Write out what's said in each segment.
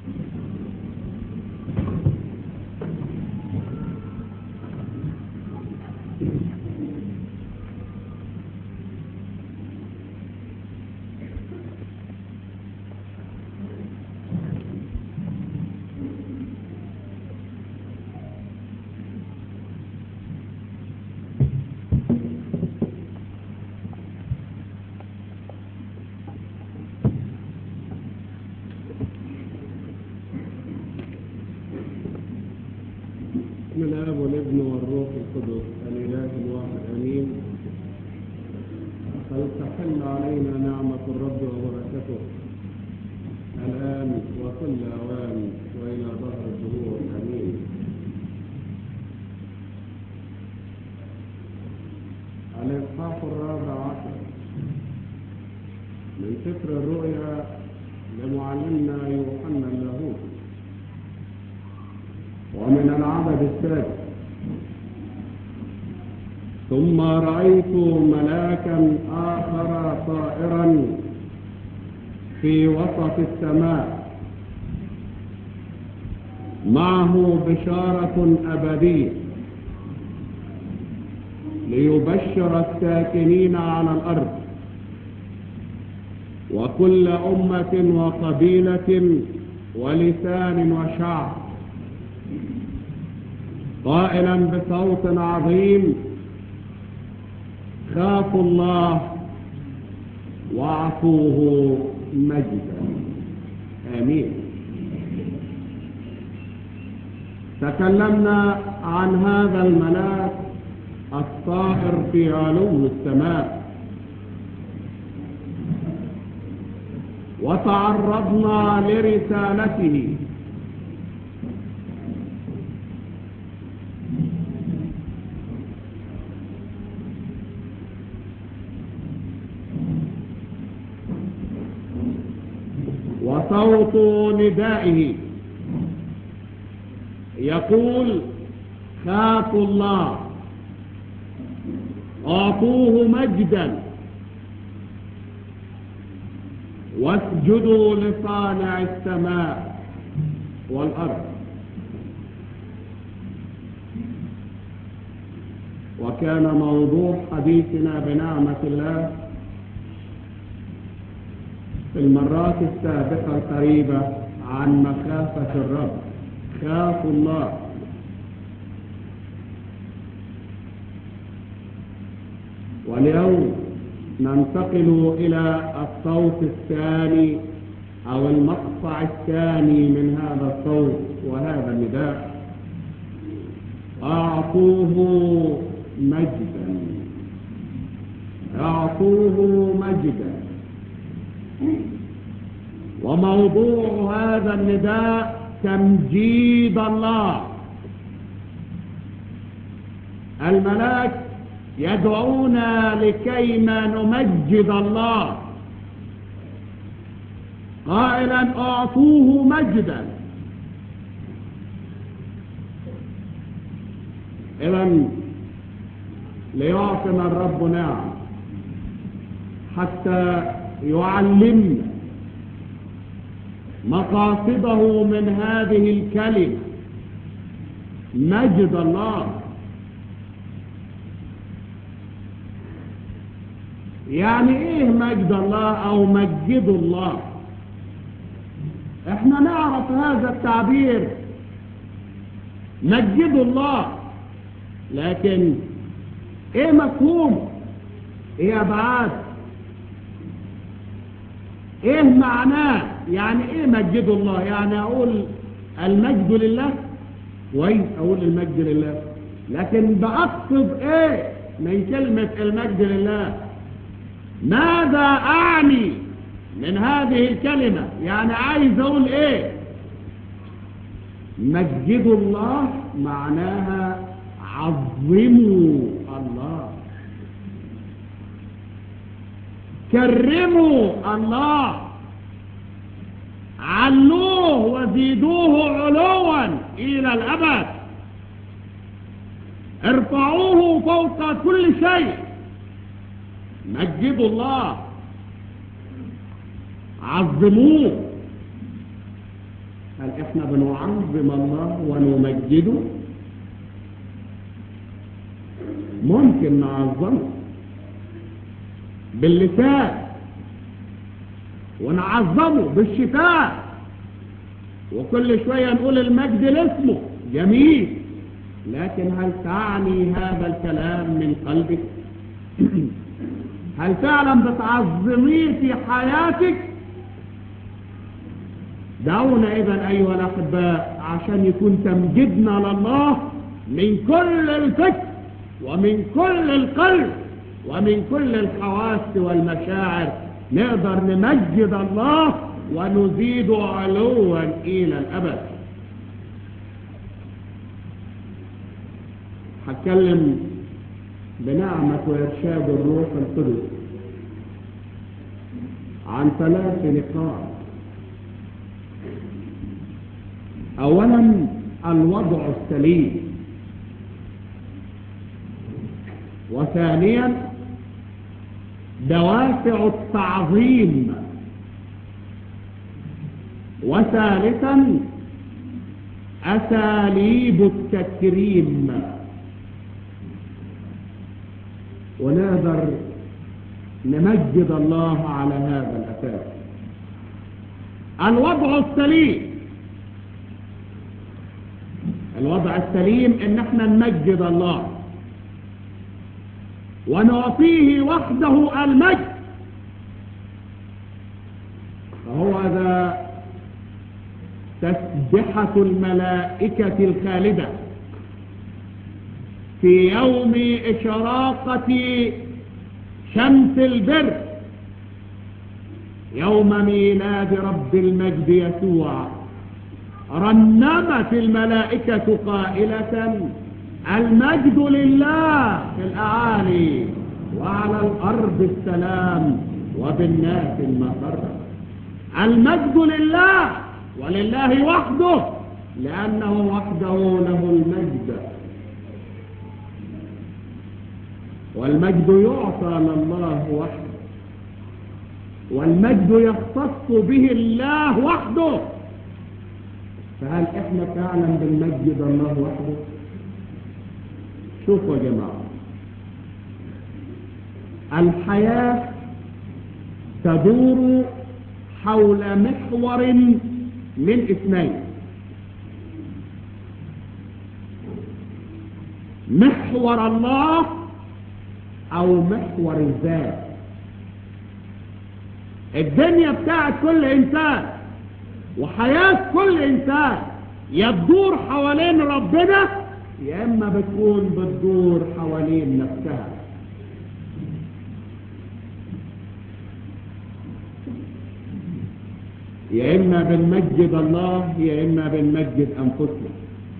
بسم الاب والابن والروح القدس الاله الواحد امين فلتحل علينا نعمه الرب وبركته الان وكل اوان والى ظهر الدهور امين الاصحاح الرابع عشر من سفر الرؤيا لمعلمنا يوحنا اللاهوت ومن العدد السادس ثم رأيت ملاكا آخر طائرا في وسط السماء معه بشارة أبدية ليبشر الساكنين على الأرض وكل أمة وقبيلة ولسان وشعب قائلا بصوت عظيم خافوا الله واعطوه مجدا امين تكلمنا عن هذا الملاك الطائر في علو السماء وتعرضنا لرسالته وصوت ندائه يقول خافوا الله اعطوه مجدا واسجدوا لصانع السماء والارض وكان موضوع حديثنا بنعمه الله في المرات السابقة القريبة عن مخافة الرب خافوا الله واليوم ننتقل إلى الصوت الثاني أو المقطع الثاني من هذا الصوت وهذا النداء أعطوه مجدا أعطوه مجدا وموضوع هذا النداء تمجيد الله الملاك يدعونا لكيما نمجد الله قائلا اعطوه مجدا اذا ليعطنا الرب نعم حتى يعلمنا مقاصده من هذه الكلمة مجد الله يعني ايه مجد الله او مجد الله احنا نعرف هذا التعبير مجد الله لكن ايه مفهوم ايه ابعاد ايه معناه يعني ايه مجد الله يعني اقول المجد لله كويس اقول المجد لله لكن بقصد ايه من كلمة المجد لله ماذا اعني من هذه الكلمة يعني عايز اقول ايه مجد الله معناها عظموا الله كرموا الله علوه وزيدوه علوا إلى الأبد ارفعوه فوق كل شيء مجدوا الله عظموه هل احنا بنعظم الله ونمجده ممكن نعظمه باللسان ونعظمه بالشفاء وكل شوية نقول المجد لاسمه جميل لكن هل تعني هذا الكلام من قلبك هل فعلا بتعظميه في حياتك دعونا اذا ايها الاحباء عشان يكون تمجيدنا لله من كل الفكر ومن كل القلب ومن كل الحواس والمشاعر نقدر نمجد الله ونزيد علوا الى الابد هتكلم بنعمة وإرشاد الروح القدس عن ثلاث نقاط أولا الوضع السليم وثانيا دوافع التعظيم وثالثا أساليب التكريم ونقدر نمجد الله على هذا الأساس الوضع السليم الوضع السليم ان احنا نمجد الله ونعطيه وحده المجد فهو ذا تسبحة الملائكة الخالدة في يوم إشراقة شمس البر يوم ميلاد رب المجد يسوع رنمت الملائكة قائلة المجد لله في الأعالي وعلى الأرض السلام وبالناس المسرة المجد لله ولله وحده لأنه وحده له المجد والمجد يعطى لله وحده والمجد يختص به الله وحده فهل احنا فعلا بنمجد الله وحده شوفوا يا جماعة الحياة تدور حول محور من اثنين محور الله او محور الذات الدنيا بتاعت كل انسان وحياة كل انسان يا تدور حوالين ربنا يا اما بتكون بتدور حوالين نفسها يا اما بنمجد الله يا اما بنمجد انفسنا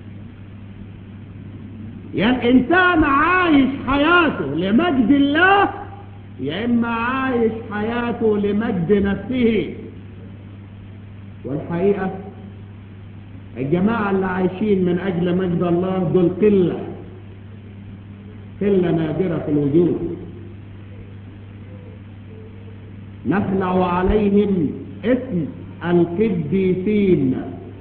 يا الانسان عايش حياته لمجد الله يا اما عايش حياته لمجد نفسه والحقيقة الجماعة اللي عايشين من أجل مجد الله دول قلة قلة نادرة في الوجود نخلع عليهم اسم القديسين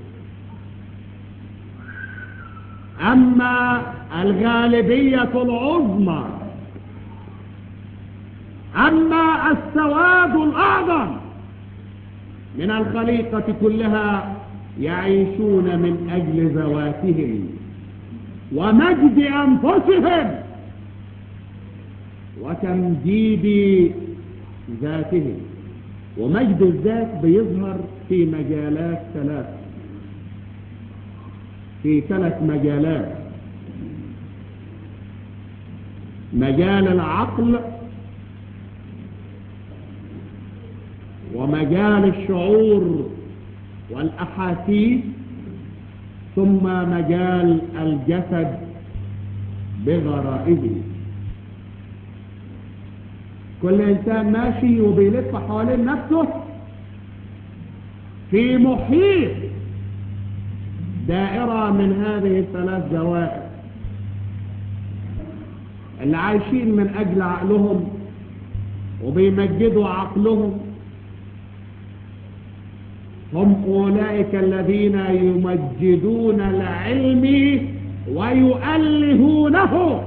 أما الغالبية العظمى أما السواد الأعظم من الخليقة كلها يعيشون من أجل ذواتهم ومجد أنفسهم وتمجيد ذاتهم ومجد الذات بيظهر في مجالات ثلاث في ثلاث مجالات مجال العقل ومجال الشعور والأحاسيس ثم مجال الجسد بغرائزه كل إنسان ماشي وبيلف حوالين نفسه في محيط دائرة من هذه الثلاث دوائر اللي عايشين من أجل عقلهم وبيمجدوا عقلهم هم أولئك الذين يمجدون العلم ويؤلهونه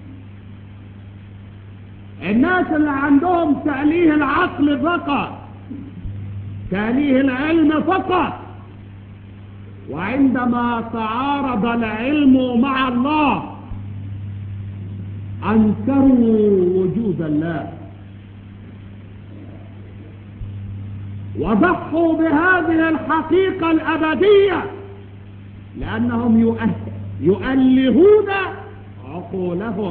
الناس اللي عندهم تأليه العقل فقط تأليه العلم فقط وعندما تعارض العلم مع الله أنكروا وجود الله وضحوا بهذه الحقيقة الأبدية لأنهم يؤلهون عقولهم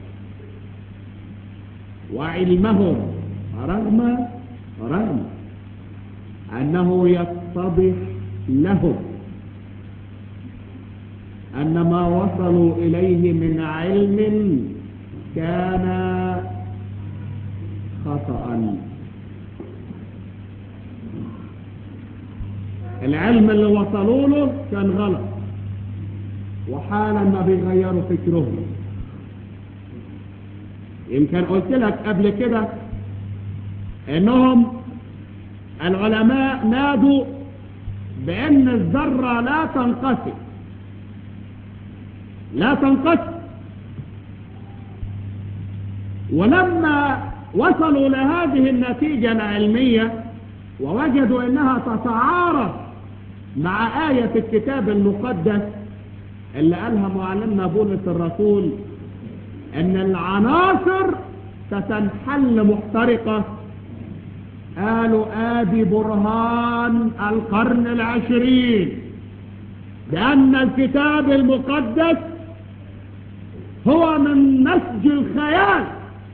وعلمهم رغم رغم أنه يتضح لهم أن ما وصلوا إليه من علم كان خطأ العلم اللي وصلوا له كان غلط وحالا ما بيغيروا فكرهم يمكن قلت لك قبل كده انهم العلماء نادوا بان الذرة لا تنقسم لا تنقسم ولما وصلوا لهذه النتيجة العلمية ووجدوا انها تتعارض مع آية الكتاب المقدس اللي قالها معلمنا بولس الرسول ان العناصر ستنحل محترقة قالوا ادي برهان القرن العشرين بان الكتاب المقدس هو من نسج الخيال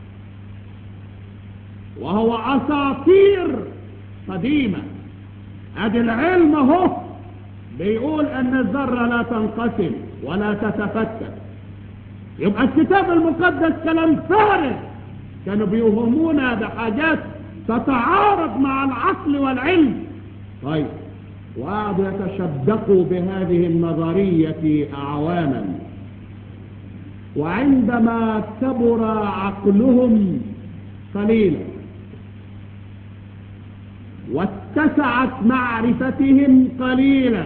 وهو اساطير قديمة ادي العلم اهو بيقول ان الذرة لا تنقسم ولا تتفتت يبقى الكتاب المقدس كلام فارغ كانوا بيوهمونا بحاجات تتعارض مع العقل والعلم طيب وقعدوا يتشدقوا بهذه النظرية أعواما وعندما كبر عقلهم قليلا واتسعت معرفتهم قليلا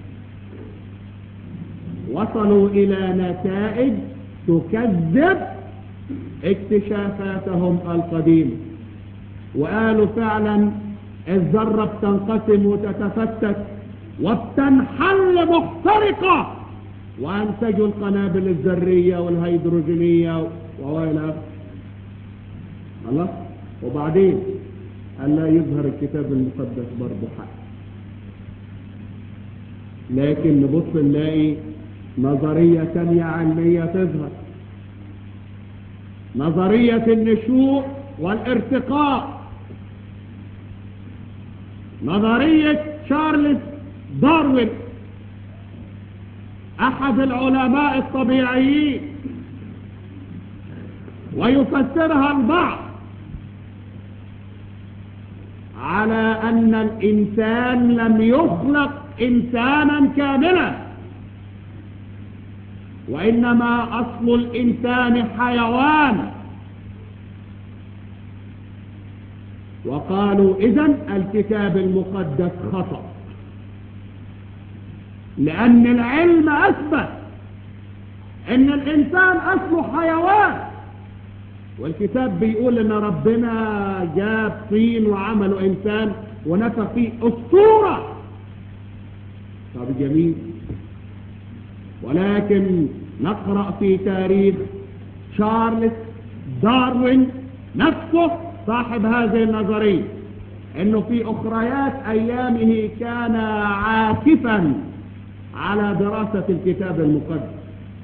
وصلوا إلى نتائج تكذب اكتشافاتهم القديمة وقالوا فعلا الذرة بتنقسم وتتفتت وبتنحل محترقة وأنتجوا القنابل الذرية والهيدروجينية وإلى خلاص وبعدين ألا يظهر الكتاب المقدس برضه حق لكن نبص نلاقي نظرية ثانية علمية تظهر نظرية النشوء والارتقاء نظرية شارلز داروين أحد العلماء الطبيعيين ويفسرها البعض على أن الإنسان لم يخلق إنسانا كاملا وإنما أصل الإنسان حيوان وقالوا إذن الكتاب المقدس خطأ لأن العلم أثبت أن الإنسان أصله حيوان والكتاب بيقول أن ربنا جاب طين وعمله إنسان ونفخ فيه أسطورة طب جميل ولكن نقرأ في تاريخ شارلز داروين نفسه صاحب هذه النظرية انه في اخريات ايامه كان عاكفا على دراسة الكتاب المقدس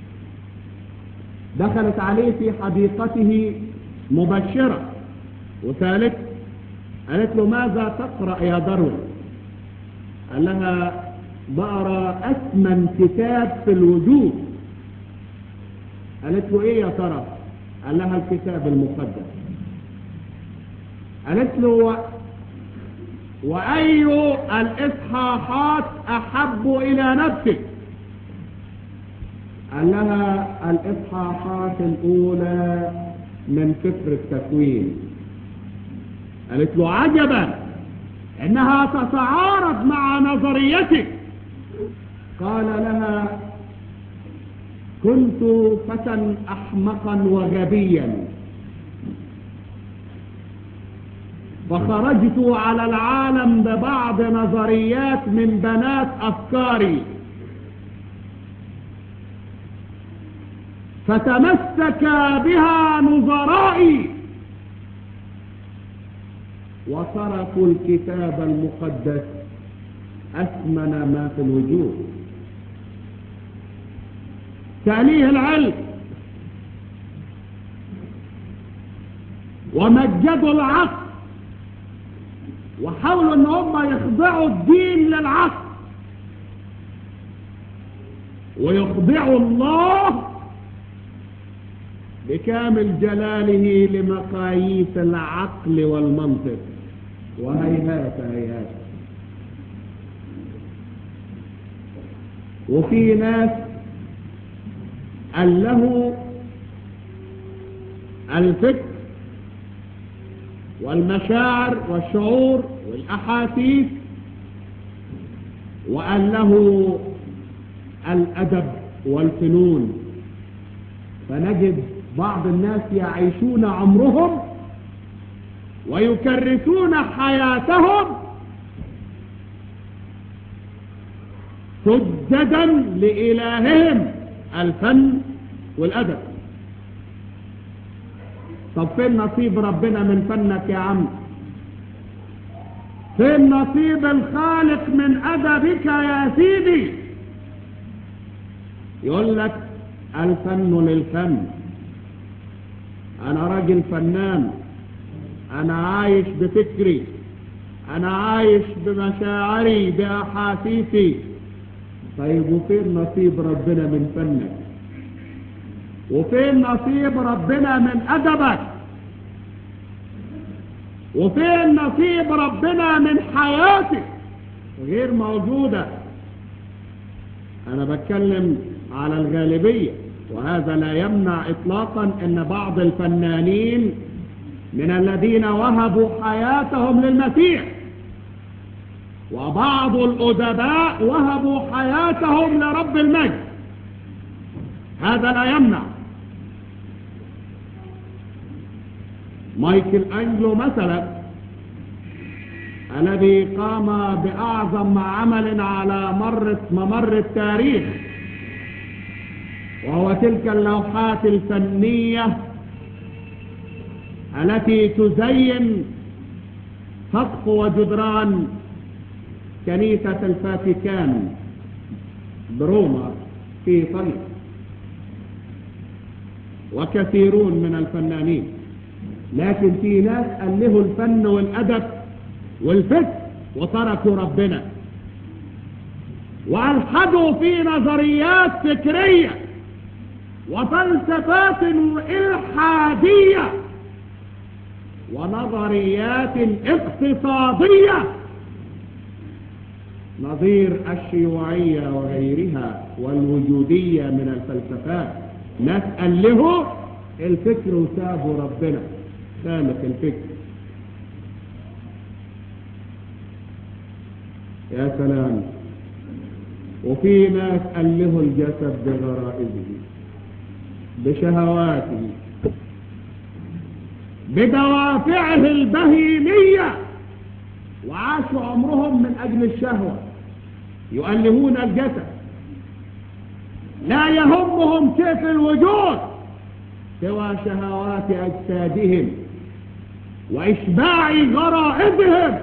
دخلت عليه في حديقته مبشرة وسالت قالت له ماذا تقرأ يا داروين قال لها بقرا أثمن كتاب في الوجود قالت له ايه يا ترى قال لها الكتاب المقدس قالت له و... وأي الإصحاحات أحب إلى نفسك قال لها الإصحاحات الأولى من سفر التكوين قالت له عجبا إنها تتعارض مع نظريتك قال لها كنت فتى أحمقا وغبيا فخرجت على العالم ببعض نظريات من بنات أفكاري فتمسك بها نظرائي وتركوا الكتاب المقدس أثمن ما في الوجود تأليه العلم ومجدوا العقل وحاولوا ان هم يخضعوا الدين للعقل ويخضعوا الله بكامل جلاله لمقاييس العقل والمنطق وهيهات هيهات وفي ناس قال له الفكر والمشاعر والشعور والأحاسيس وقال له الأدب والفنون فنجد بعض الناس يعيشون عمرهم ويكرسون حياتهم سجدا لإلههم الفن والأدب طب فين نصيب ربنا من فنك يا عم فين نصيب الخالق من أدبك يا سيدي يقول لك الفن للفن أنا راجل فنان أنا عايش بفكري أنا عايش بمشاعري بأحاسيسي طيب وفين نصيب ربنا من فنك وفين نصيب ربنا من أدبك وفين نصيب ربنا من حياتك غير موجودة أنا بتكلم على الغالبية وهذا لا يمنع إطلاقا أن بعض الفنانين من الذين وهبوا حياتهم للمسيح وبعض الأدباء وهبوا حياتهم لرب المجد هذا لا يمنع مايكل أنجلو مثلا الذي قام بأعظم عمل على مر ممر التاريخ وهو تلك اللوحات الفنية التي تزين سقف وجدران كنيسة الفاتيكان بروما في إيطاليا وكثيرون من الفنانين لكن في ناس ألهوا الفن والأدب والفكر وتركوا ربنا وألحدوا في نظريات فكرية وفلسفات إلحادية ونظريات اقتصادية نظير الشيوعية وغيرها والوجودية من الفلسفات ناس ألهوا الفكر وسابوا ربنا خالق الفكر يا سلام وفي ناس ألهوا الجسد بغرائزه بشهواته بدوافعه البهيمية وعاشوا عمرهم من أجل الشهوة يؤلهون الجسد لا يهمهم شيء في الوجود سوى شهوات أجسادهم وإشباع غرائزهم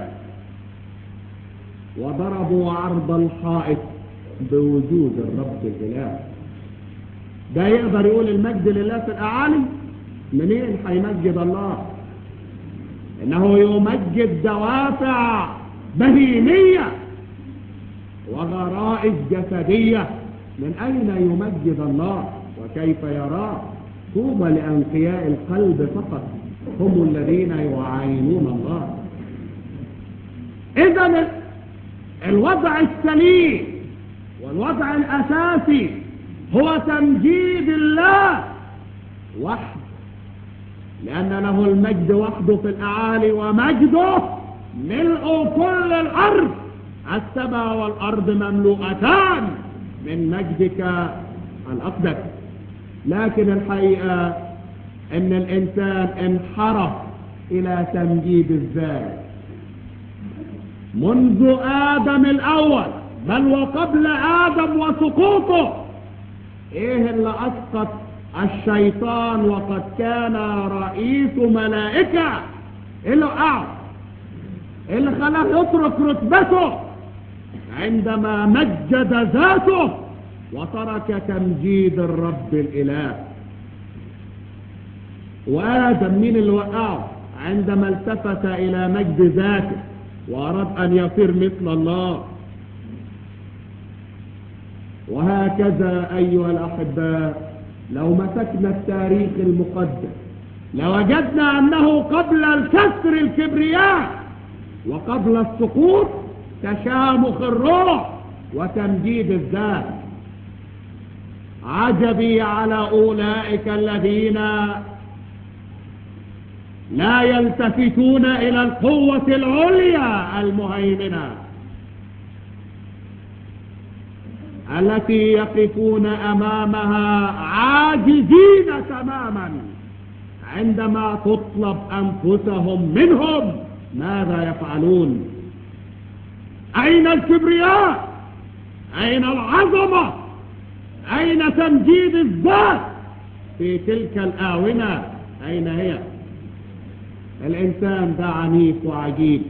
وضربوا عرض الحائط بوجود الرب الإله ده يقدر يقول المجد لله في الأعالي منين هيمجد الله إنه يمجد دوافع بهيمية وغرائز جسدية من أين يمجد الله وكيف يراه طوبى لأنقياء القلب فقط هم الذين يعاينون الله إذا الوضع السليم والوضع الأساسي هو تمجيد الله وحده لأن له المجد وحده في الأعالي ومجده ملء كل الأرض السماء والأرض مملوءتان من مجدك الأقدس لكن الحقيقة أن الإنسان انحرف إلى تمجيد الذات منذ آدم الأول بل وقبل آدم وسقوطه إيه اللي أسقط الشيطان وقد كان رئيس ملائكة إيه اللي وقعه إيه اللي خلاه يترك رتبته عندما مجد ذاته وترك تمجيد الرب الإله وآدم مين اللي وقعه عندما التفت إلى مجد ذاته وأراد أن يصير مثل الله وهكذا أيها الأحباء لو مسكنا التاريخ المقدس لوجدنا أنه قبل الكسر الكبرياء وقبل السقوط تشامخ الروح وتمجيد الذات عجبي على أولئك الذين لا يلتفتون إلى القوة العليا المهيمنة التي يقفون أمامها عاجزين تماما عندما تطلب أنفسهم منهم ماذا يفعلون أين الكبرياء أين العظمة أين تمجيد الذات في تلك الآونة أين هي الإنسان ده عنيف وعجيب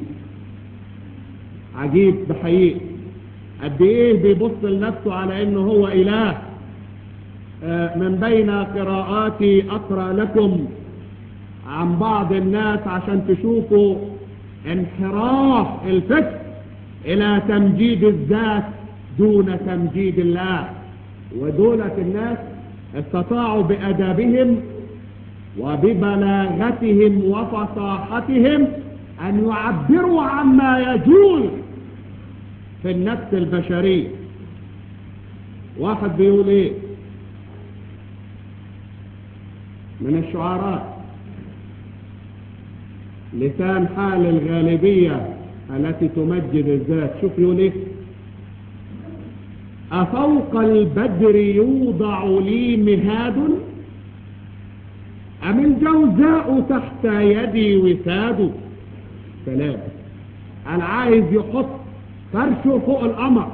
عجيب بحقيقة قد ايه بيبص لنفسه على انه هو اله آه من بين قراءاتي اقرا لكم عن بعض الناس عشان تشوفوا انحراف الفكر الى تمجيد الذات دون تمجيد الله ودولة الناس استطاعوا بادابهم وببلاغتهم وفصاحتهم ان يعبروا عما يجوز في النفس البشرية واحد بيقول ايه من الشعراء لسان حال الغالبية التي تمجد الذات شوف يقول ايه أفوق البدر يوضع لي مهاد أم الجوزاء تحت يدي وساد سلام أنا عايز يحط فرشه فوق القمر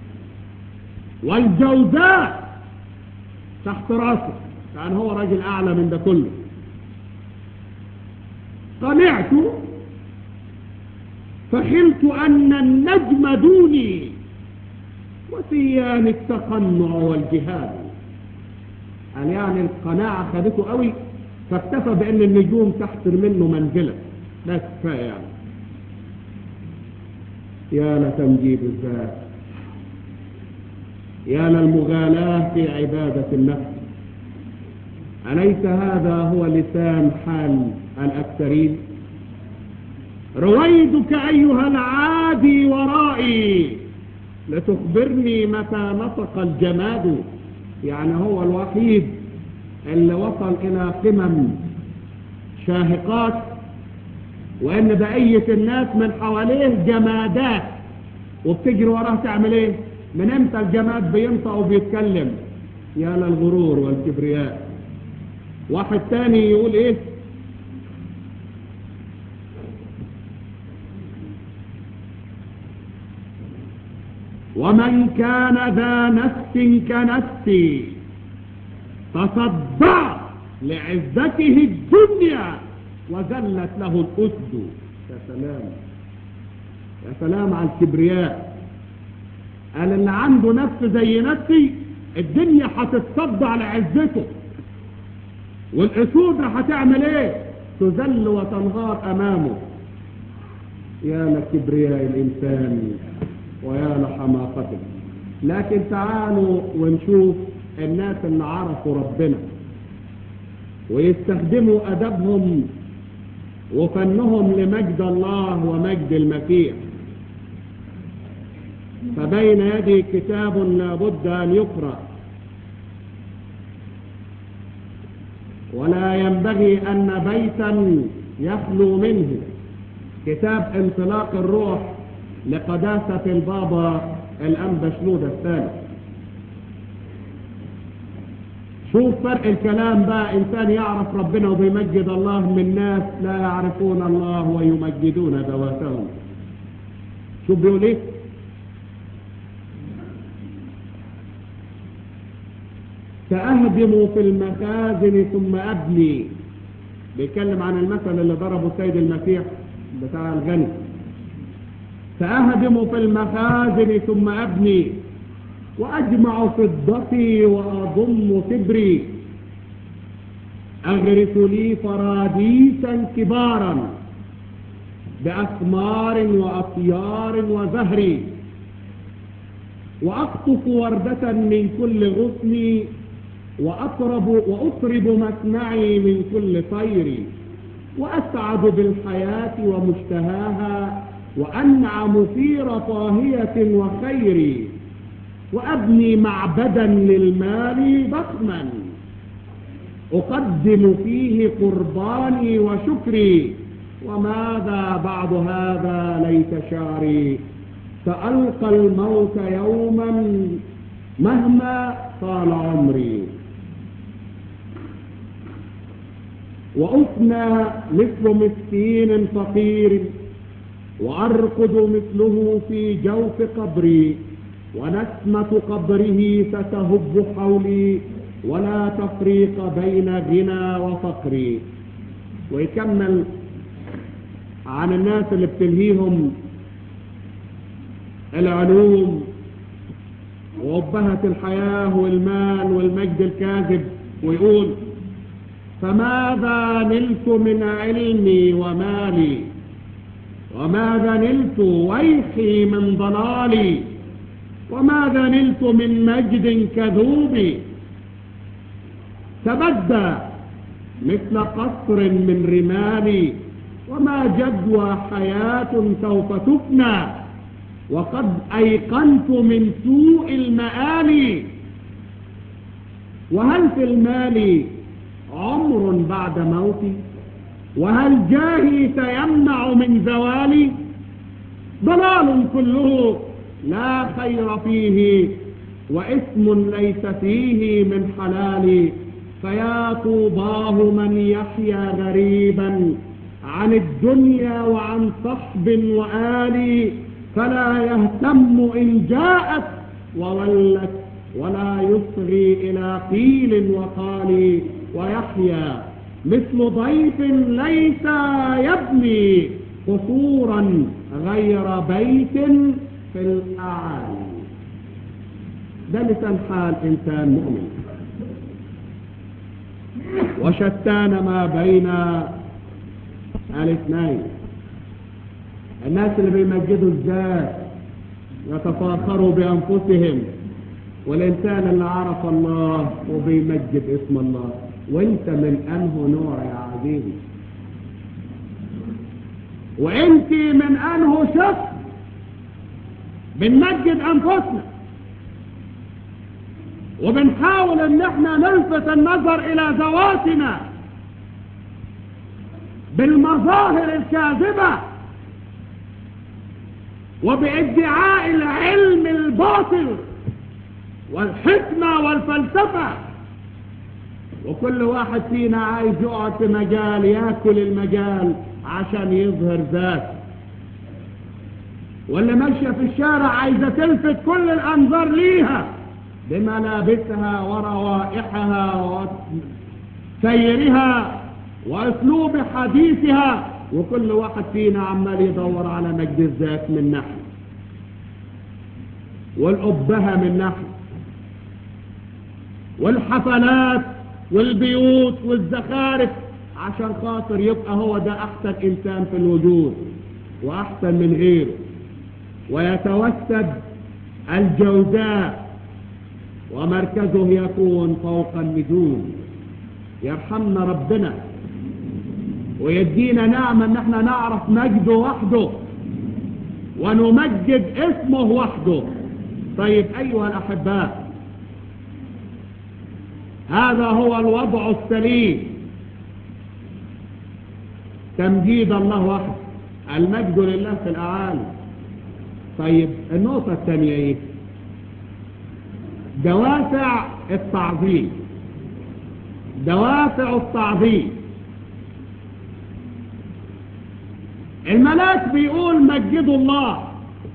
والجوزاء تحت راسه يعني هو راجل اعلى من ده كله طلعت فخلت ان النجم دوني وسيان التقنع والجهاد قال يعني القناعة خدته قوي فاكتفى بان النجوم تحت منه منزلة لا كفاية يعني يا لتمجيد الذات يا للمغالاة في عبادة النفس أليس هذا هو لسان حال الأكثرين رويدك أيها العادي ورائي لتخبرني متى نطق الجماد يعني هو الوحيد اللي وصل إلى قمم شاهقات وان بقية الناس من حواليه جمادات وبتجري وراه تعمل ايه من امتى الجماد بينطق وبيتكلم يا للغرور والكبرياء واحد تاني يقول ايه ومن كان ذا نفس كنفسي تصدع لعزته الدنيا وذلت له الأسد يا سلام يا سلام على الكبرياء قال اللي عنده نفس زي نفسي الدنيا هتتصدع لعزته والأسود هتعمل ايه تذل وتنهار أمامه يا لكبرياء الإنسان ويا لحماقته لكن تعالوا ونشوف الناس اللي عرفوا ربنا ويستخدموا أدبهم وفنهم لمجد الله ومجد المسيح فبين يدي كتاب لابد أن يقرأ ولا ينبغي أن بيتا يخلو منه كتاب انطلاق الروح لقداسة البابا الأنبا شنودة الثالث شوف فرق الكلام بقى إنسان يعرف ربنا وبيمجد الله من ناس لا يعرفون الله ويمجدون ذواتهم شوف بيقول ايه سأهدم في المخازن ثم أبني بيتكلم عن المثل اللي ضربه السيد المسيح بتاع الغني سأهدم في المخازن ثم أبني وأجمع فضتي وأضم سبري أغرس لي فراديسا كبارا بأثمار وأطيار وزهر وأقطف وردة من كل غصن وأطرب, وأطرب مسمعي من كل طير وأسعد بالحياة ومشتهاها وأنعم في رفاهية وخير وأبني معبدا للمال ضخما أقدم فيه قرباني وشكري وماذا بعد هذا ليت شعري سألقى الموت يوما مهما طال عمري وأفنى مثل مسكين فقير وأرقد مثله في جوف قبري ونسمة قبره ستهب حولي ولا تفريق بين غنى وفقر ويكمل عن الناس اللي بتلهيهم العلوم وأبهة الحياة والمال والمجد الكاذب ويقول فماذا نلت من علمي ومالي وماذا نلت ويحي من ضلالي وماذا نلت من مجد كذوب تبدى مثل قصر من رمالي وما جدوى حياة سوف تفنى وقد أيقنت من سوء المآل وهل في المال عمر بعد موتي وهل جاهي سيمنع من زوالي ضلال كله لا خير فيه واسم ليس فيه من حلال فيا طوباه من يحيا غريبا عن الدنيا وعن صحب وآل فلا يهتم إن جاءت وولت ولا يصغي إلى قيل وقال ويحيا مثل ضيف ليس يبني قصورا غير بيت في الأعالي ده لسان حال إنسان مؤمن وشتان ما بين الاثنين الناس اللي بيمجدوا الذات يتفاخروا بأنفسهم والإنسان اللي عرف الله وبيمجد اسم الله وانت من أنه نوع يا عزيزي وانت من أنه شخص بنمجد أنفسنا وبنحاول ان احنا نلفت النظر الى ذواتنا بالمظاهر الكاذبة وبادعاء العلم الباطل والحكمة والفلسفة وكل واحد فينا عايز يقعد في مجال ياكل المجال عشان يظهر ذات واللي ماشية في الشارع عايزة تلفت كل الأنظار ليها بملابسها وروائحها وسيرها وأسلوب حديثها وكل واحد فينا عمال يدور على مجد الذات من ناحية والأبهة من ناحية والحفلات والبيوت والزخارف عشان خاطر يبقى هو ده أحسن إنسان في الوجود وأحسن من غيره ويتوسد الجوزاء ومركزه يكون فوق النجوم يرحمنا ربنا ويدينا نعمة ان احنا نعرف مجده وحده ونمجد اسمه وحده طيب ايها الاحباء هذا هو الوضع السليم تمجيد الله وحده المجد لله في الاعالي طيب النقطة الثانية ايه دوافع التعظيم دوافع التعظيم الملاك بيقول مجدوا الله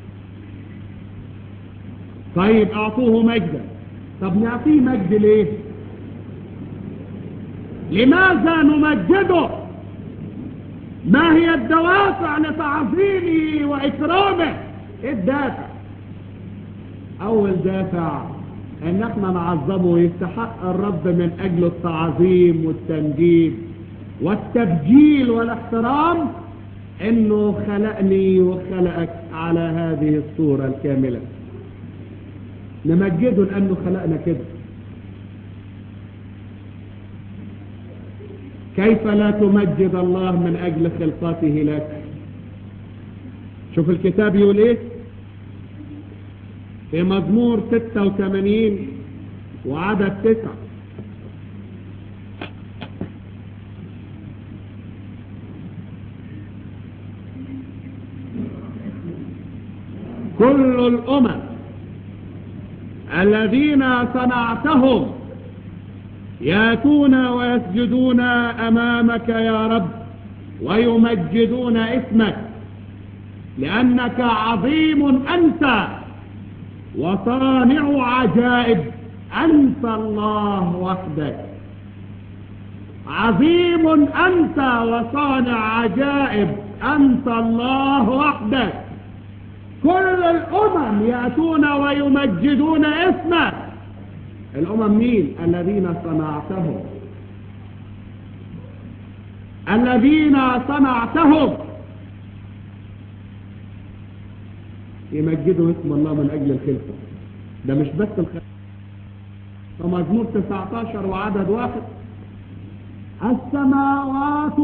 طيب اعطوه مجدا طب نعطيه مجد ليه لماذا نمجده ما هي الدوافع لتعظيمه واكرامه ايه الدافع اول دافع ان احنا نعظمه يستحق الرب من اجل التعظيم والتمجيد والتبجيل والاحترام انه خلقني وخلقك على هذه الصورة الكاملة نمجده لانه خلقنا كده كيف لا تمجد الله من اجل خلقته لك شوف الكتاب يقول ايه في مزمور 86 وعدد تسعة كل الأمم الذين صنعتهم ياتون ويسجدون أمامك يا رب ويمجدون اسمك لأنك عظيم أنت وصانع عجائب أنت الله وحدك عظيم أنت وصانع عجائب أنت الله وحدك كل الأمم يأتون ويمجدون اسمك الأمم مين الذين صنعتهم الذين صنعتهم يمجدوا اسم الله من أجل الخلفة ده مش بس الخلفة فمزمور 19 وعدد واحد السماوات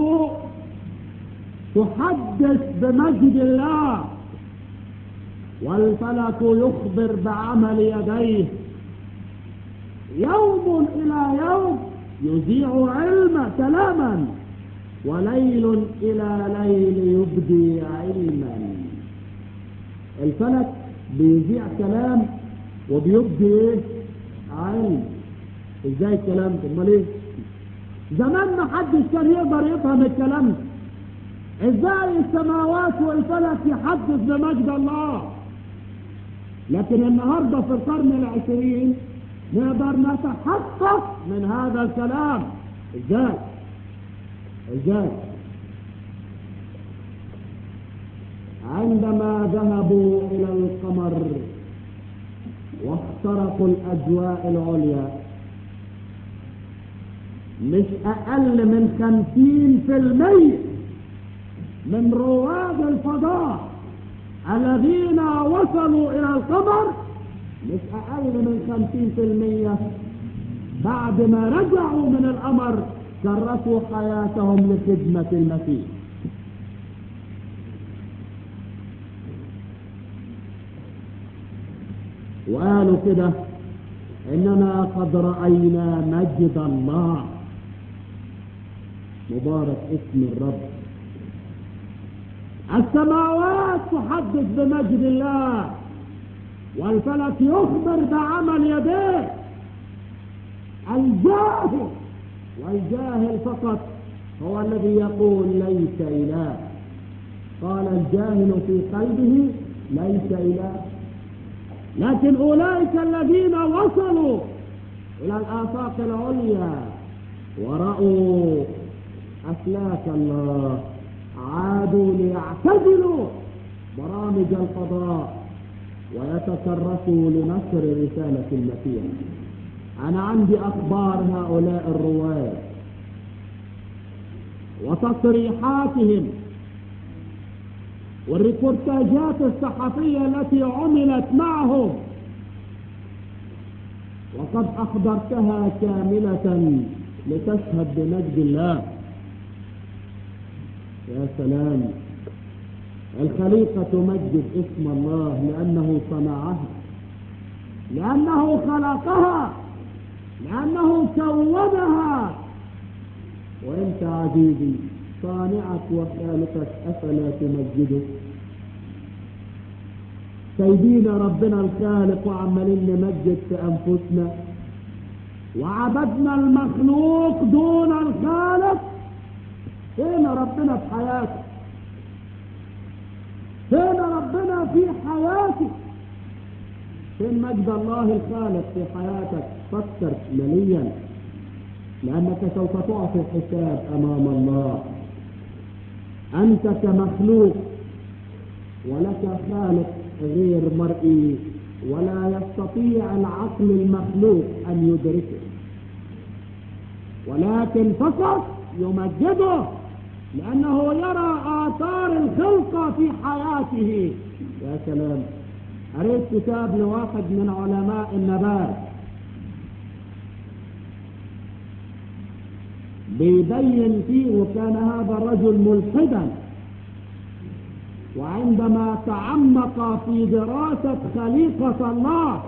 تحدث بمجد الله والفلك يخبر بعمل يديه يوم إلى يوم يذيع علم كلاما وليل إلى ليل يبدي علما الفلك بيذيع كلام وبيبدي ايه علم ازاي الكلام ده امال ايه زمان ما حدش كان يقدر يفهم الكلام ده ازاي السماوات والفلك يحدث بمجد الله لكن النهارده في القرن العشرين نقدر نتحقق من هذا الكلام ازاي ازاي عندما ذهبوا إلى القمر واخترقوا الأجواء العليا مش أقل من خمسين في المية من رواد الفضاء الذين وصلوا إلى القمر مش أقل من خمسين في المية بعد ما رجعوا من القمر كرسوا حياتهم لخدمة المسيح وقالوا كده اننا قد رأينا مجد الله مبارك اسم الرب السماوات تحدث بمجد الله والفلك يخبر بعمل يديه الجاهل والجاهل فقط هو الذي يقول ليس إله قال الجاهل في قلبه ليس إله لكن أولئك الذين وصلوا إلى الآفاق العليا ورأوا أفلاك الله عادوا ليعتزلوا برامج الفضاء ويتكرسوا لنشر رسالة المسيح أنا عندي أخبار هؤلاء الرواد وتصريحاتهم والريبورتاجات الصحفية التي عملت معهم وقد أحضرتها كاملة لتشهد بمجد الله يا سلام الخليقة تمجد اسم الله لأنه صنعها لأنه خلقها لأنه كونها وأنت عزيزي صانعك وخالقك أفلا تمجده سايبين ربنا الخالق وعمالين نمجد في انفسنا وعبدنا المخلوق دون الخالق فين ربنا في حياتك فين ربنا في حياتك فين مجد الله الخالق في حياتك فكر مليا لأنك سوف تعطي حساب أمام الله أنت كمخلوق ولك خالق غير مرئي ولا يستطيع العقل المخلوق أن يدركه ولكن فقط يمجده لأنه يرى آثار الخلقة في حياته يا سلام قريت كتاب لواحد من علماء النبات بيبين فيه وكان هذا الرجل ملحدا وعندما تعمق في دراسة خليقة الله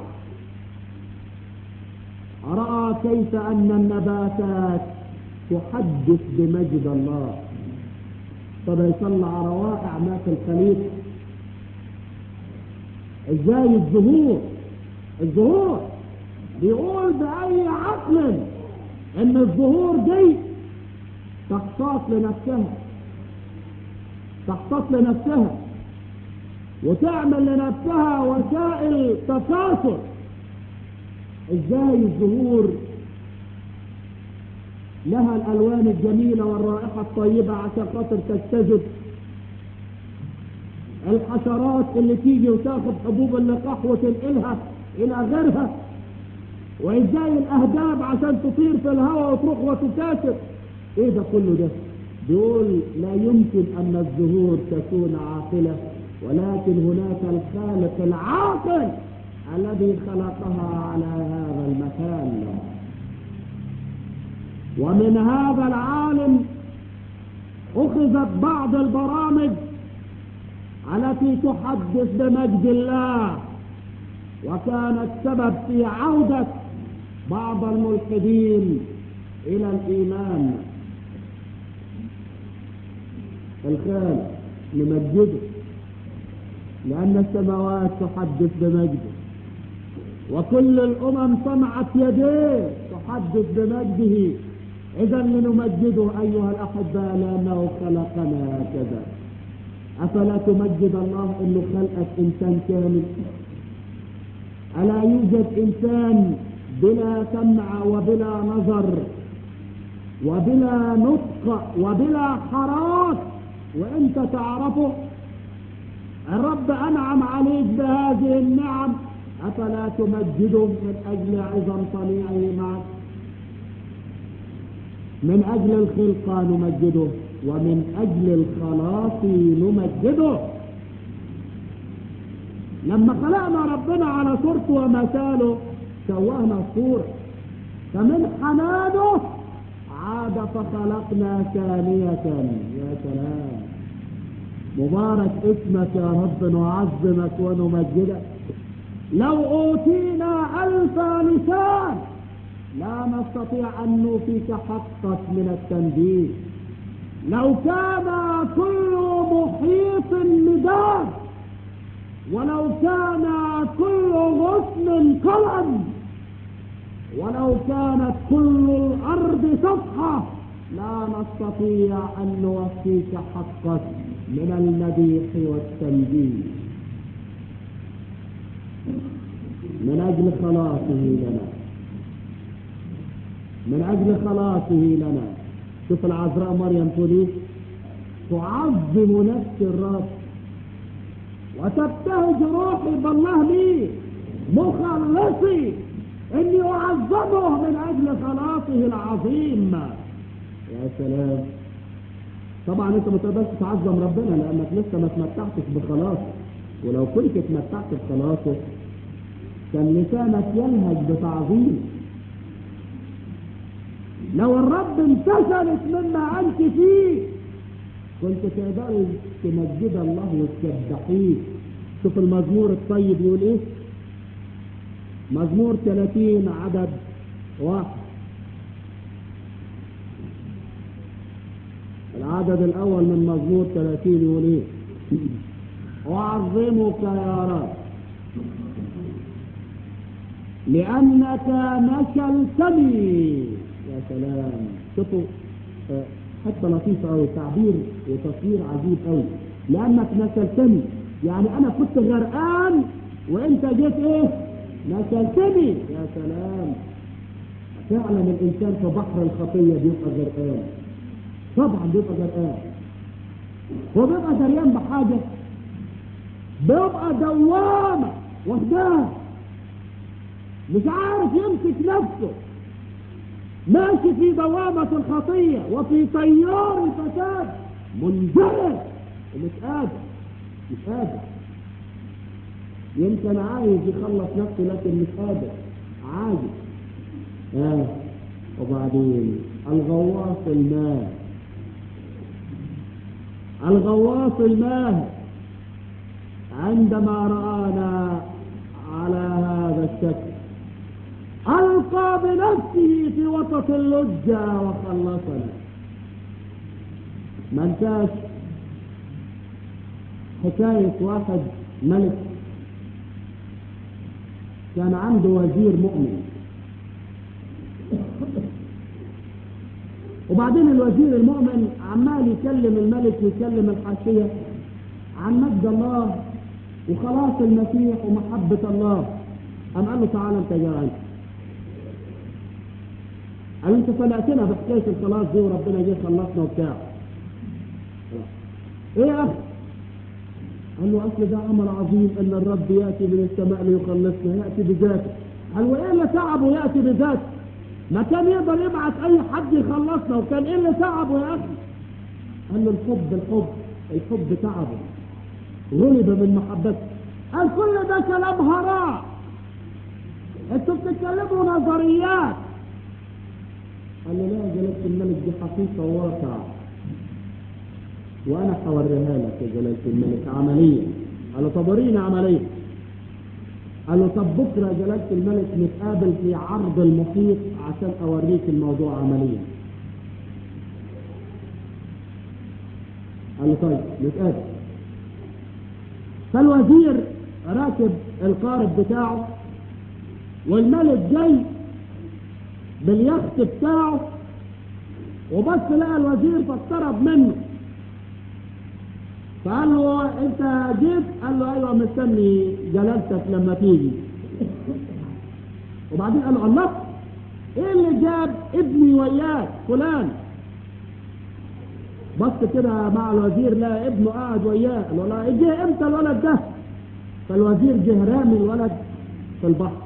رأى كيف أن النباتات تحدث بمجد الله طب يطلع روائع ما في الخليقة ازاي الظهور الظهور بيقول بأي عقل ان الظهور دي تختص لنفسها تختص لنفسها وتعمل لنفسها وسائل تكاثر ازاي الزهور لها الالوان الجميلة والرائحة الطيبة عشان خاطر تجتذب الحشرات اللي تيجي وتاخد حبوب اللقاح وتنقلها الى غيرها وازاي الاهداب عشان تطير في الهواء وتروح وتكاثر ايه ده كله ده دول لا يمكن ان الزهور تكون عاقلة ولكن هناك الخالق العاقل الذي خلقها على هذا المكان ومن هذا العالم اخذت بعض البرامج التي تحدث بمجد الله وكانت سبب في عودة بعض الملحدين الى الايمان الخالق نمجده لان السماوات تحدث بمجده وكل الامم صنعت يديه تحدث بمجده اذا لنمجده ايها الاحباء لانه خلقنا هكذا افلا تمجد الله انه خلقك انسان كامل الا يوجد انسان بلا سمع وبلا نظر وبلا نطق وبلا حراس وانت تعرفه الرب انعم عليك بهذه النعم افلا تمجده من اجل عظم صنيعه معك من اجل الخلقة نمجده ومن اجل الخلاص نمجده لما خلقنا ربنا على صورته ومثاله سوانا الصورة فمن حنانه عاد فخلقنا ثانية يا سلام مبارك اسمك يا رب نعظمك ونمجدك لو اوتينا الف لسان لا نستطيع ان نوفيك حقك من التنبيه لو كان كل محيط مداد ولو كان كل غصن قلم ولو كانت كل الارض صفحة لا نستطيع ان نوفيك حقك من المديح والتنبيه من اجل خلاصه لنا من اجل خلاصه لنا شوف العذراء مريم تقول ايه تعظم نفس الرب وتبتهج روحي بالله لي مخلصي اني اعظمه من اجل خلاصه العظيم يا سلام طبعا انت ما تقدرش تعظم ربنا لانك لسه ما تمتعتش بخلاصه ولو كنت اتمتعت بخلاصه كان لسانك يلهج بتعظيم لو الرب امتثلت مما انت فيه كنت تقدر تمجد الله وتسبحيه شوف المزمور الطيب يقول ايه مزمور 30 عدد واحد العدد الاول من مزمور 30 يقول ايه اعظمك يا رب لأنك نشلتني يا سلام شوفوا آه، حتى لطيفة أوي تعبير وتصوير عجيب أوي لأنك نشلتني يعني أنا كنت غرقان وأنت جيت إيه نشلتني يا سلام فعلا الإنسان في بحر الخطية بيبقى غرقان طبعا بيبقى غرقان هو بيبقى دريان بحاجة بيبقى دوامة واخداه مش عارف يمسك نفسه ماشي في دوامة الخطية وفي تيار الفساد منزلق ومش قادر مش قادر يمكن عايز يخلص نفسه لكن مش قادر عاجز آه. وبعدين الغواص الماهر الغواص الماهر عندما رآنا على هذا الشكل ألقى بنفسه في وسط اللجة وخلصنا ما انساش حكاية واحد ملك كان عنده وزير مؤمن وبعدين الوزير المؤمن عمال يكلم الملك ويكلم الحاشية عن مجد الله وخلاص المسيح ومحبة الله قام قال له تعالى انت جاي عندي قال انت فلقتنا بحكاية الخلاص دي وربنا جه خلصنا وبتاع ايه يا اخي قال له اصل ده عمل عظيم ان الرب ياتي من السماء ليخلصنا ياتي بذاته قال وايه اللي تعبه ياتي بذاته ما كان يقدر يبعت اي حد يخلصنا وكان ايه اللي تعبه يا اخي قال له الحب الحب الحب تعبه غلب من محبته قال كل ده كلام هراء انتوا بتتكلموا نظريات قال له لا يا جلالة الملك دي حقيقة واقع وانا هوريها لك يا جلالة الملك عمليا قال له طب وريني عمليا قال له طب بكره يا جلالة الملك نتقابل في عرض المحيط عشان اوريك الموضوع عمليا قال له طيب نتقابل فالوزير راكب القارب بتاعه والملك جاي باليخت بتاعه وبس لقى الوزير فاقترب منه فقال له انت جيت قال له ايوه مستني جلالتك لما تيجي وبعدين قال له الله ايه اللي جاب ابني وياك فلان بص كده مع الوزير لقى ابنه قاعد وياه قال له لا جه امتى الولد ده فالوزير جه رامي الولد في البحر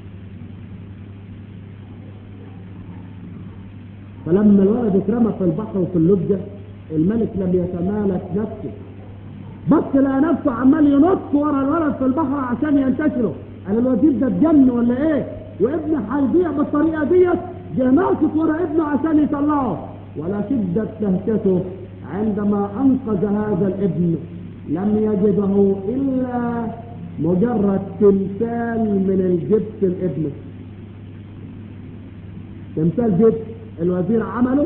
فلما الولد اترمى في البحر وفي اللجة الملك لم يتمالك نفسه بص لقى نفسه عمال ينط ورا الولد في البحر عشان ينتشره قال الوزير ده اتجن ولا ايه وابني هيضيع بالطريقه ديت جه ناقص ورا ابنه عشان يطلعه ولا شدة دهشته عندما انقذ هذا الابن لم يجده الا مجرد تمثال من الجبس الابن تمثال جبس الوزير عمله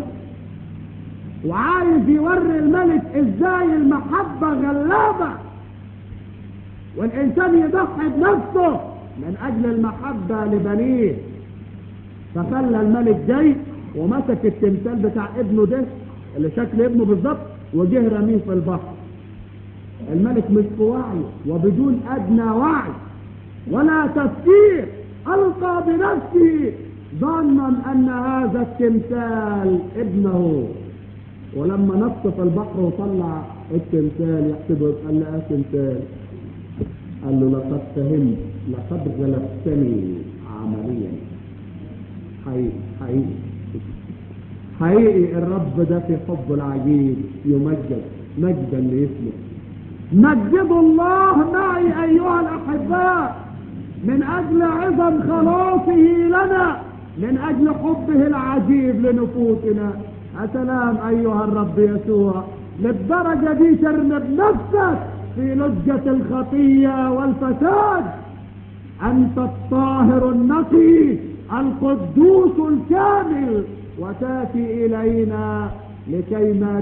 وعايز يوري الملك ازاي المحبة غلابة والانسان يضحي بنفسه من اجل المحبة لبنيه فخلى الملك جاي ومسك التمثال بتاع ابنه ده اللي شكل ابنه بالظبط وجه رميه في البحر الملك مش في وعي وبدون ادنى وعي ولا تفكير القى بنفسه ظنا ان هذا التمثال ابنه ولما نط في البحر وطلع التمثال يحسبه قال له تمثال قال له لقد فهمت لقد غلبتني عمليا حقيقي حقيقي حقيقي الرب ده في حب العجيب يمجد مجدا لاسمه مجدوا الله معي ايها الاحباء من اجل عظم خلاصه لنا من اجل حبه العجيب لنفوسنا سلام ايها الرب يسوع للدرجة دي ترمي بنفسك في لجة الخطية والفساد انت الطاهر النقي القدوس الكامل وتاتي الينا لكي ما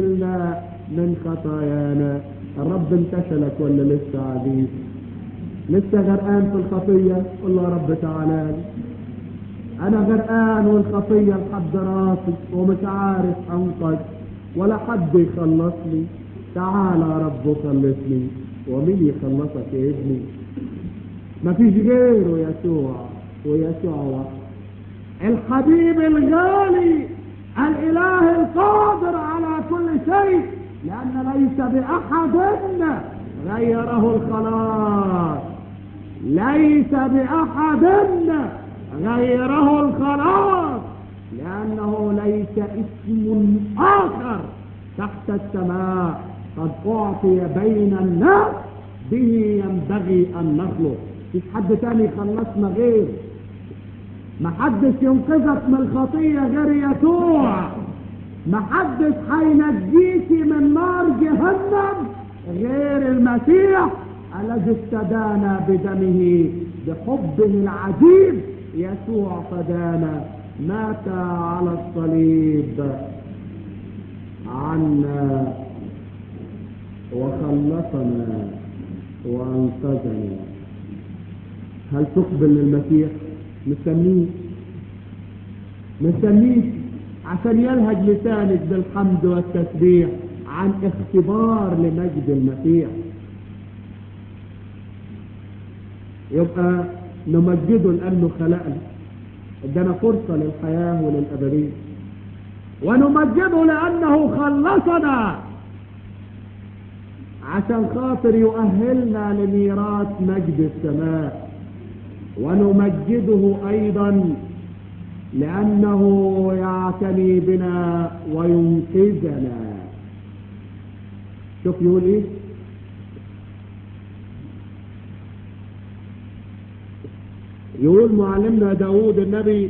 تنتشلنا من خطايانا الرب انتشلك ولا لسه عزيز لسه غرقان في الخطية قل له يا رب تعالى لي. انا غرقان والخطية لحد راسي ومش عارف انقذ ولا حد يخلصني تعال يا رب وخلصني ومين يخلصك يا ابني مفيش غيره يسوع ويسوع وحده الحبيب الغالي الاله القادر على كل شيء لان ليس باحد غيره الخلاص ليس باحد غيره الخلاص لانه ليس اسم اخر تحت السماء قد اعطي بين الناس به ينبغي ان نخلص مفيش حد تاني يخلصنا غير محدش ينقذك من الخطية غير يسوع محدش هينجيكي من نار جهنم غير المسيح الذي استدانا بدمه بحبه العجيب يسوع فدانا مات على الصليب عنا وخلصنا وانقذنا هل تقبل للمسيح مستنيك مستنيك عشان يلهج لسانك بالحمد والتسبيح عن اختبار لمجد المسيح يبقى نمجده لانه خلقنا ادانا فرصة للحياة وللأبدية ونمجده لأنه خلصنا عشان خاطر يؤهلنا لميراث مجد السماء ونمجده أيضا لأنه يعتني بنا وينقذنا شوف يقول إيه يقول معلمنا داود النبي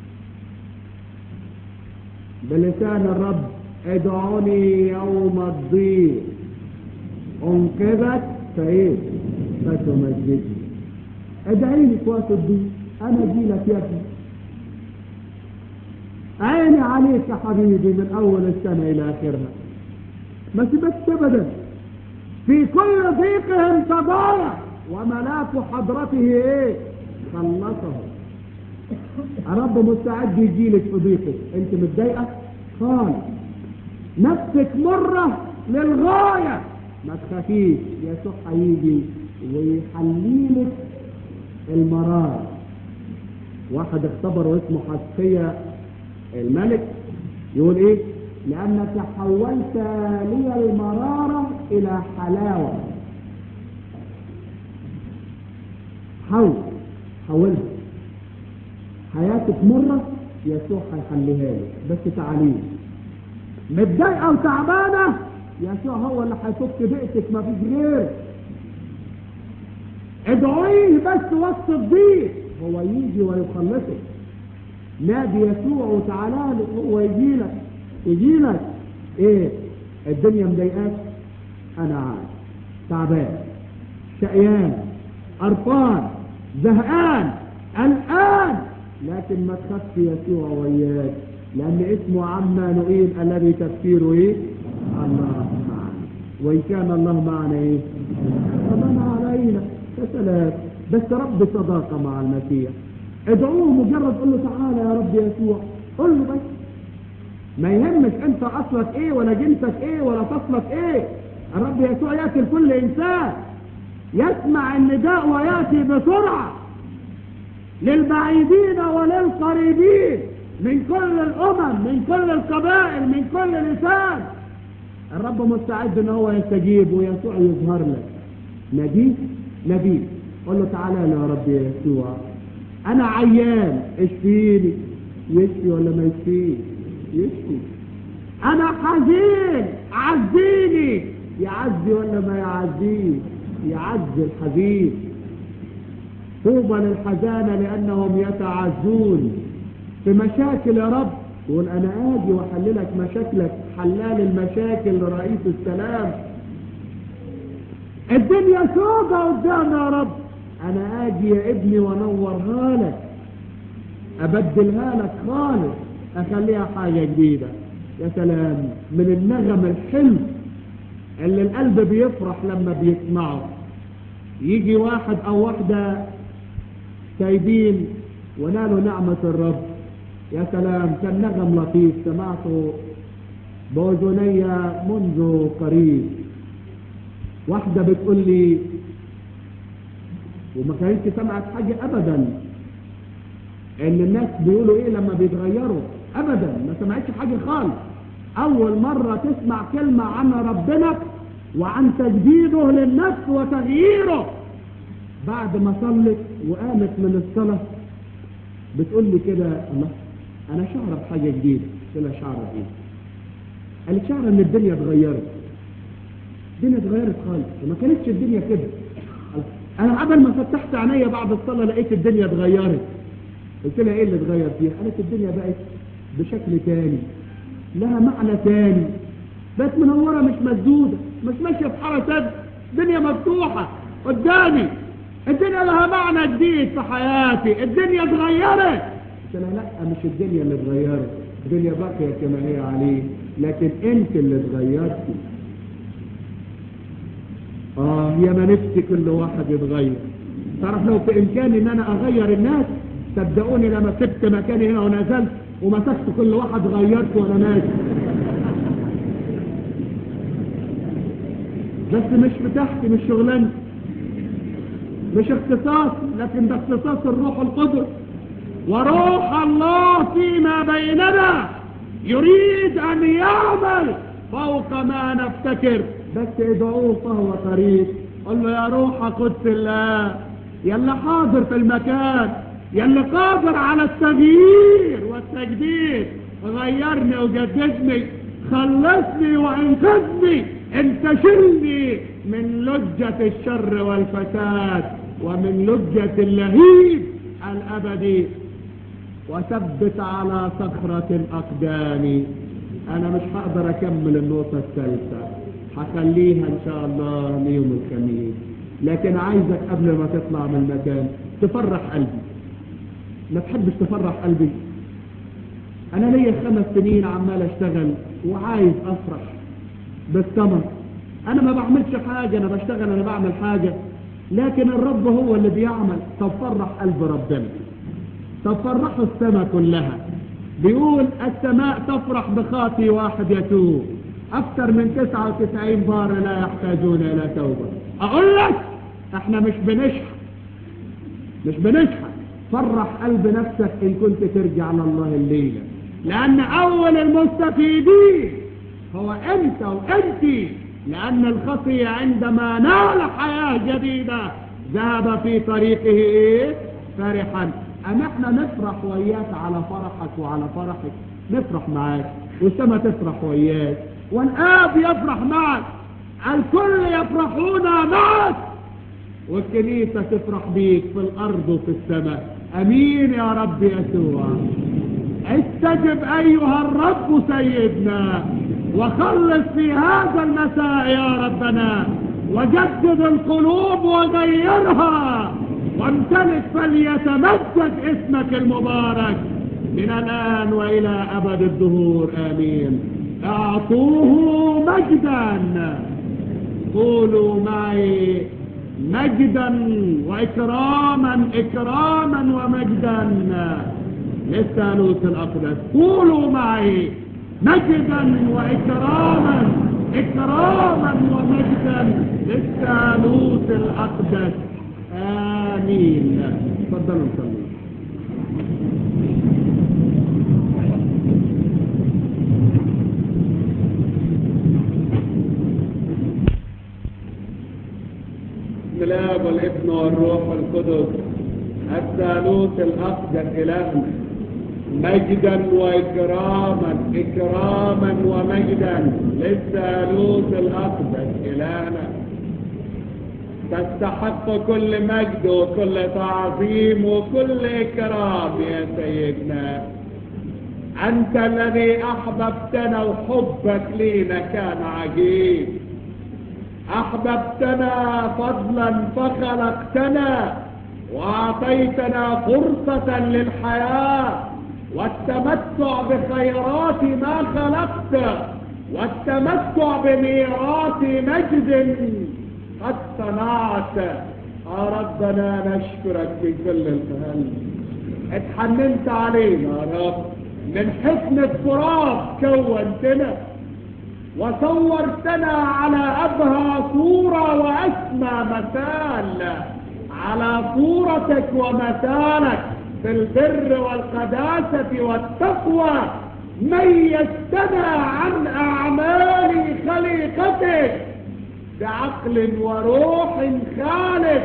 بلسان الرب ادعوني يوم الضيق انقذك فايه فتمجدني ادعي لي في وقت الضيق انا اجي لك يا ابني عيني عليك يا حبيبي من اول السنه الى اخرها ما سيبكش ابدا في كل ضيقهم تضايق وملاك حضرته ايه خلصه الرب مستعد يجيلك في ضيقك انت متضايقه خالص نفسك مره للغايه ما تخافيش يسوع هيجي ويحليلك المرار واحد اختبره اسمه حسقية الملك يقول ايه لانك حولت لي المرارة الى حلاوة حول حولها حياتك مرة يسوع هيحليها لك بس تعاليه متضايقة وتعبانة يسوع هو اللي هيفك ضيقتك ما فيش غيره ادعويه بس وسط الضيق هو يجي ويخلصك نادي يسوع وتعالى له هو يجي لك يجي لك ايه الدنيا مضايقاك انا عارف تعبان شقيان قرفان زهقان قلقان لكن ما تخافش يسوع وياك لان اسمه عمانوئيل الذي تفسيره ايه الله معنا وان كان الله معنا ايه فمن علينا يا سلام بس رب صداقة مع المسيح ادعوه مجرد قل له تعالى يا رب يسوع قل له بس ما يهمش انت اصلك ايه ولا جنسك ايه ولا فصلك ايه الرب يسوع ياتي لكل انسان يسمع النداء وياتي بسرعه للبعيدين وللقريبين من كل الامم من كل القبائل من كل لسان الرب مستعد ان هو يستجيب ويسوع يظهر لك نبيك نبيك قل له تعالى يا رب يا يسوع انا عيان اشفيني يشفي ولا ما يشفيش يشفي انا حزين عزيني يعزي ولا ما يعزيش يعزي الحزين طوبى للحزانة لانهم يتعزون في مشاكل يا رب يقول انا اجي واحللك مشاكلك حلال المشاكل رئيس السلام الدنيا سودة قدامنا يا رب انا اجي يا ابني وانورها لك ابدلها لك خالص اخليها حاجة جديدة يا سلام من النغم الحلو اللي القلب بيفرح لما بيسمعه يجي واحد او واحدة سايبين ونالوا نعمة الرب يا سلام كان نغم لطيف سمعته بأذني منذ قريب واحدة بتقول لي وما كانتش سمعت حاجة ابدا ان الناس بيقولوا ايه لما بيتغيروا ابدا ما سمعتش حاجة خالص اول مرة تسمع كلمة عن ربنا وعن تجديده للنفس وتغييره بعد ما صلت وقامت من الصلاة بتقول لي كده الله انا شعر بحاجة جديدة قلت لها شعر ايه قالت شعر ان الدنيا اتغيرت الدنيا اتغيرت خالص وما كانتش الدنيا كده انا قبل ما فتحت عينيا بعد الصلاة لقيت الدنيا اتغيرت قلت لها ايه اللي اتغير فيها قالت الدنيا بقت بشكل تاني لها معنى تاني بقت منورة مش مسدودة مش ماشية في حارة سد الدنيا مفتوحة قدامي الدنيا لها معنى جديد في حياتي الدنيا اتغيرت قلت لها لا مش الدنيا اللي اتغيرت الدنيا باقية كما هي عليه لكن انت اللي اتغيرتي اه يا ما نفسي كل واحد يتغير تعرف لو في امكاني ان انا اغير الناس صدقوني لما سبت مكاني هنا ونزلت ومسكت كل واحد غيرت وانا ماشي بس مش بتاعتي مش شغلانتي مش اختصاص لكن ده اختصاص الروح القدس وروح الله فيما بيننا يريد ان يعمل فوق ما نفتكر بس ادعوه فهو قريب قل له يا روح قدس الله يا اللي حاضر في المكان يا اللي قادر على التغيير والتجديد غيرني وجددني خلصني وانقذني انتشلني من لجة الشر والفساد ومن لجة اللهيب الابدي وثبت على صخرة اقدامي انا مش هقدر اكمل النقطة الثالثة هخليها ان شاء الله ليوم الخميس لكن عايزك قبل ما تطلع من المكان تفرح قلبي ما تحبش تفرح قلبي انا ليا خمس سنين عمال اشتغل وعايز افرح بالثمر انا ما بعملش حاجة انا بشتغل انا بعمل حاجة لكن الرب هو اللي بيعمل طب فرح قلب ربنا طب فرحوا السماء كلها بيقول السماء تفرح بخاطي واحد يتوب اكثر من 99 بار لا يحتاجون الى توبة اقول لك احنا مش بنشحت مش بنشحت فرح قلب نفسك ان كنت ترجع لله الليلة لان اول المستفيدين هو انت وانت لان الخطية عندما نال حياة جديدة ذهب في طريقه ايه فرحا اما احنا نفرح وياك على فرحك وعلى فرحك نفرح معاك والسما تفرح وياك والاب يفرح معك الكل يفرحون معك والكنيسة تفرح بيك في الارض وفي السماء امين يا رب يسوع استجب ايها الرب سيدنا وخلص في هذا المساء يا ربنا وجدد القلوب وغيرها وامتلك فليتمجد اسمك المبارك من الآن وإلى أبد الدهور آمين أعطوه مجدا قولوا معي مجدا وإكراما إكراما ومجدا للثالوث الأقدس قولوا معي مجدا وإكراما إكراما ومجدا للثالوث الأقدس آمين تفضلوا نصلي بسم الله والابن والروح القدس الثالوث الأقدس إلهنا مجدا وإكراما إكراما ومجدا للثالوث الأقدس إلهنا تستحق كل مجد وكل تعظيم وكل إكرام يا سيدنا أنت الذي أحببتنا وحبك لينا كان عجيب أحببتنا فضلا فخلقتنا وأعطيتنا فرصة للحياة والتمتع بخيرات ما خلقت والتمتع بميراث مجد قد صنعت يا ربنا نشكرك في كل القلب اتحننت علينا يا رب من حفن التراب كونتنا وصورتنا على أبهى صورة وأسمى مثال على صورتك ومثالك في البر والقداسة والتقوى ميزتنا عن أعمال خليقتك بعقل وروح خالد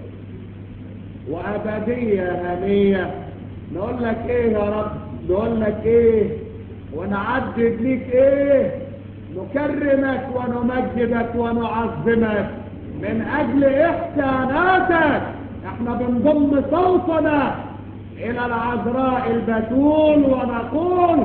وأبدية هنية نقول لك ايه يا رب نقول لك ايه ونعدد ليك ايه نكرمك ونمجدك ونعظمك من اجل احساناتك احنا بنضم صوتنا الى العذراء البتول ونقول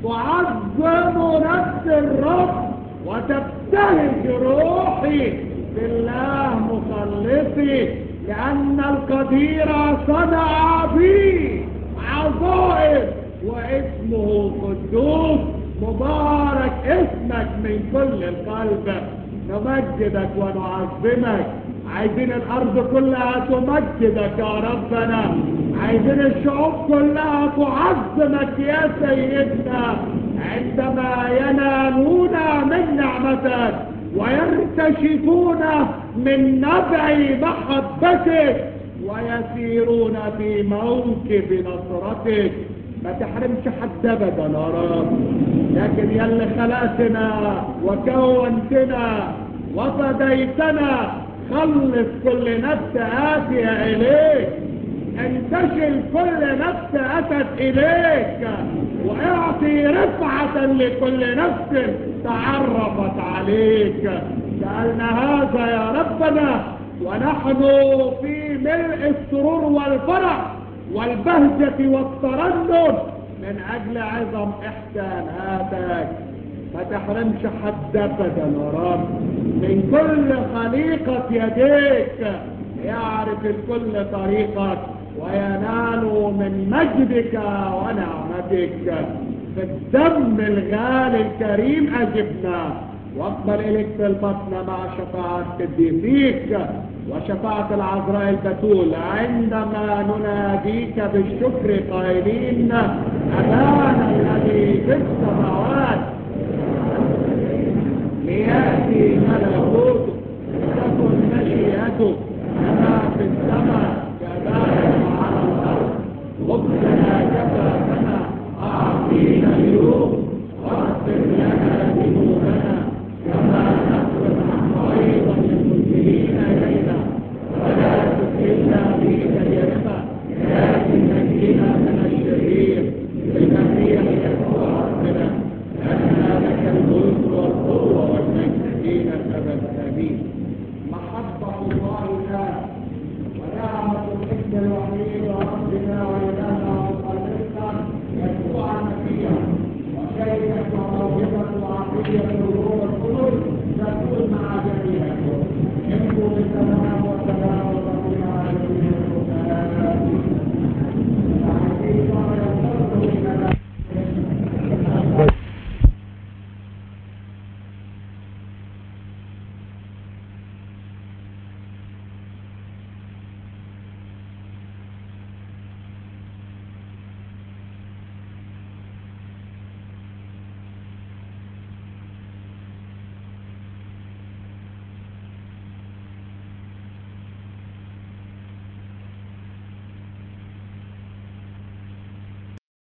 تعظم نفس الرب وتبتهج روحي بالله مخلصي لان القدير صنع بي عظائم واسمه قدوس مبارك اسمك من كل القلب نمجدك ونعظمك عايزين الارض كلها تمجدك يا ربنا عايزين الشعوب كلها تعظمك يا سيدنا عندما ينالون من نعمتك ويرتشفون من نبع محبتك ويسيرون في موكب نصرتك ما تحرمش حد ابدا يا رب لكن يا اللي خلقتنا وكونتنا وفديتنا خلص كل نفس آتية إليك انتشل كل نفس أتت إليك واعطي رفعة لكل نفس تعرفت عليك سألنا هذا يا ربنا ونحن في ملء السرور والفرح والبهجة والترنم من أجل عظم إحساناتك ما تحرمش حد أبدا يا رب من كل خليقة يديك يعرف الكل طريقك وينال من مجدك ونعمتك في الدم الغالي الكريم أجبنا واقبل إليك في البطن مع شفاعة قديسيك وشفاعة العذراء البتول عندما نناديك بالشكر قائلين أبانا الذي في السماوات ليأتي ملكوتك تكن مشيئتك كما في السماء